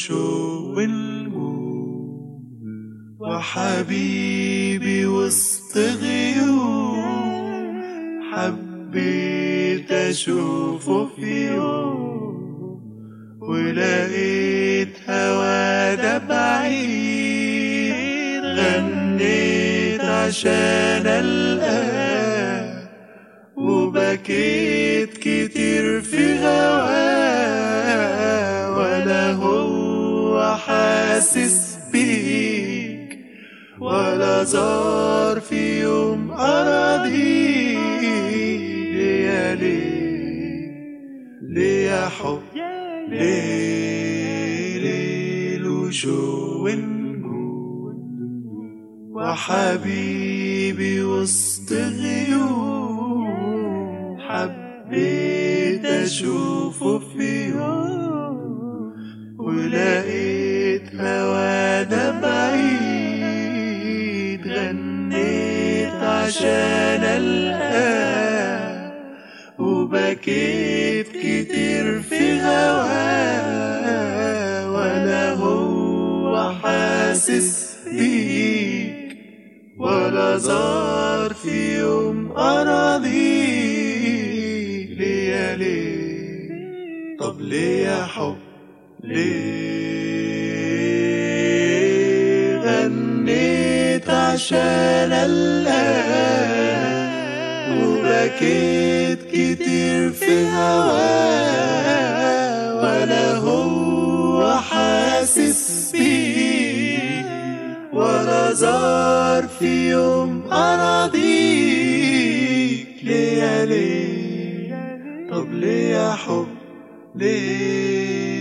وشوق ونجوم وحبيبي وسط غيوم حبيت أشوفه في يوم ولقيت هوا ده بعيد غنيت عشان ألقاه وبكيت كتير في هواه ولا هو حاسس بيك ولا زار في يوم أراضيك ليه ليه ليه يا حب ليه ليل وشو ونجوم وحبيبي وسط غيوم حبيت أشوفه في يوم ولقيت هوا ده بعيد غنيت عشان ألقاه وبكيت كتير في هواه ولا هو حاسس بيك ولا زار في يوم أراضيك ليه ليه طب ليه يا حب ليه غنيت عشان الله وبكيت كتير في هواه ولا هو حاسس بيه ولا زار في يوم أراضيك ليه يا ليه طب ليه يا حب ليه